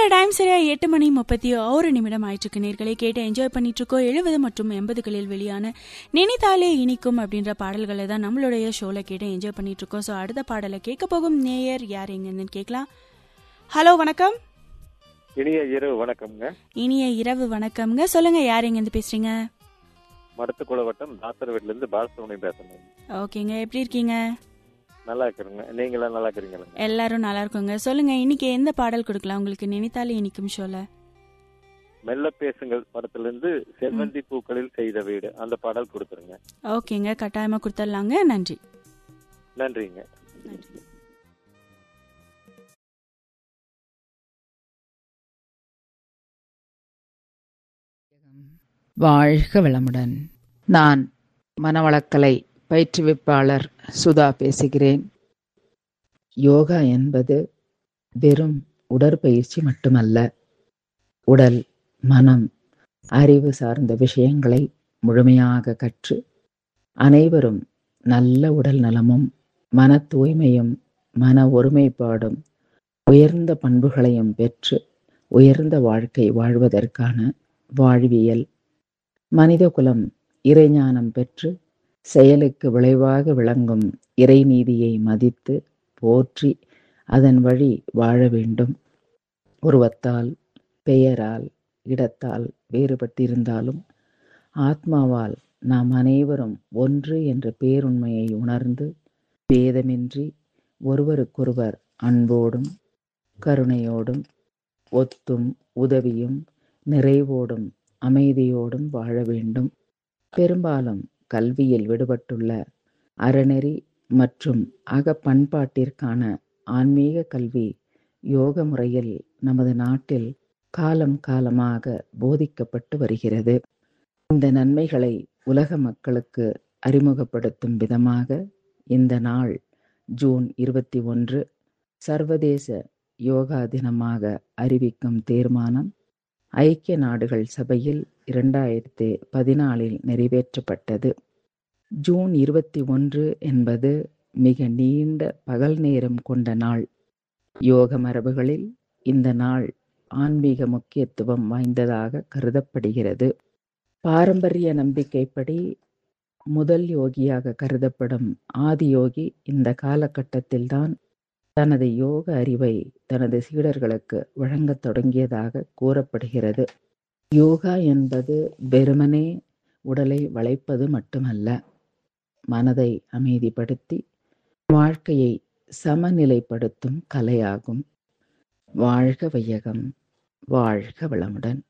time சரியா எட்டு மணி முப்பத்தி ஒரு நிமிடம் ஆயிற்றுக்கு நேர்களை கேட்டு என்ஜாய் பண்ணிட்டு இருக்கோம் எழுபது மற்றும் எண்பதுகளில் வெளியான நினைத்தாலே இனிக்கும் அப்படின்ற பாடல்களை தான் நம்மளுடைய ஷோல கேட்டு என்ஜாய் பண்ணிட்டு இருக்கோம் ஸோ அடுத்த பாடலை கேட்க போகும் நேயர் யார் எங்கன்னு கேட்கலாம் ஹலோ வணக்கம் இனிய இரவு வணக்கம்ங்க இனிய இரவு வணக்கம்ங்க சொல்லுங்க யார் எங்கேருந்து பேசுறீங்க மடத்துக்குள வட்டம் தாத்தர் வீட்டுல இருந்து பாலசுப்ரமணியம் பேசுறேன் ஓகேங்க எப்படி இருக்கீங்க நல்லா இருக்கிறேங்க நீங்களாம் நல்லா இருக்கிறீங்களா எல்லாரும் நல்லா இருக்குங்க சொல்லுங்க இன்னைக்கு எந்த பாடல் கொடுக்கலாம் உங்களுக்கு நினைத்தாலே இனிக்கும் ஷோல மெல்ல பேசுங்கள் படத்துல இருந்து செவ்வந்தி பூக்களில் செய்த வீடு அந்த பாடல் கொடுத்துருங்க ஓகேங்க கட்டாயமா கொடுத்துடலாங்க நன்றி நன்றிங்க நன்றி வாழ்க வளமுடன் நான் மனவளக்கலை பயிற்றுவிப்பாளர் சுதா பேசுகிறேன் யோகா என்பது வெறும் உடற்பயிற்சி மட்டுமல்ல உடல் மனம் அறிவு சார்ந்த விஷயங்களை முழுமையாக கற்று அனைவரும் நல்ல உடல் நலமும் மன தூய்மையும் மன ஒருமைப்பாடும் உயர்ந்த பண்புகளையும் பெற்று உயர்ந்த வாழ்க்கை வாழ்வதற்கான வாழ்வியல் மனிதகுலம் இறைஞானம் பெற்று செயலுக்கு விளைவாக விளங்கும் இறைநீதியை மதித்து போற்றி அதன் வழி வாழ வேண்டும் உருவத்தால் பெயரால் இடத்தால் வேறுபட்டிருந்தாலும் ஆத்மாவால் நாம் அனைவரும் ஒன்று என்ற பேருண்மையை உணர்ந்து பேதமின்றி ஒருவருக்கொருவர் அன்போடும் கருணையோடும் ஒத்தும் உதவியும் நிறைவோடும் அமைதியோடும் வாழ வேண்டும் பெரும்பாலும் கல்வியில் விடுபட்டுள்ள அறநெறி மற்றும் அக பண்பாட்டிற்கான ஆன்மீக கல்வி யோக முறையில் நமது நாட்டில் காலம் காலமாக போதிக்கப்பட்டு வருகிறது இந்த நன்மைகளை உலக மக்களுக்கு அறிமுகப்படுத்தும் விதமாக இந்த நாள் ஜூன் இருபத்தி ஒன்று சர்வதேச யோகா தினமாக அறிவிக்கும் தீர்மானம் ஐக்கிய நாடுகள் சபையில் இரண்டாயிரத்தி பதினாலில் நிறைவேற்றப்பட்டது ஜூன் இருபத்தி ஒன்று என்பது மிக நீண்ட பகல் நேரம் கொண்ட நாள் யோக மரபுகளில் இந்த நாள் ஆன்மீக முக்கியத்துவம் வாய்ந்ததாக கருதப்படுகிறது பாரம்பரிய நம்பிக்கைப்படி முதல் யோகியாக கருதப்படும் ஆதியோகி இந்த காலகட்டத்தில்தான் தனது யோக அறிவை தனது சீடர்களுக்கு வழங்கத் தொடங்கியதாக கூறப்படுகிறது யோகா என்பது வெறுமனே உடலை வளைப்பது மட்டுமல்ல மனதை அமைதிப்படுத்தி வாழ்க்கையை சமநிலைப்படுத்தும் கலையாகும் வாழ்க வையகம் வாழ்க வளமுடன்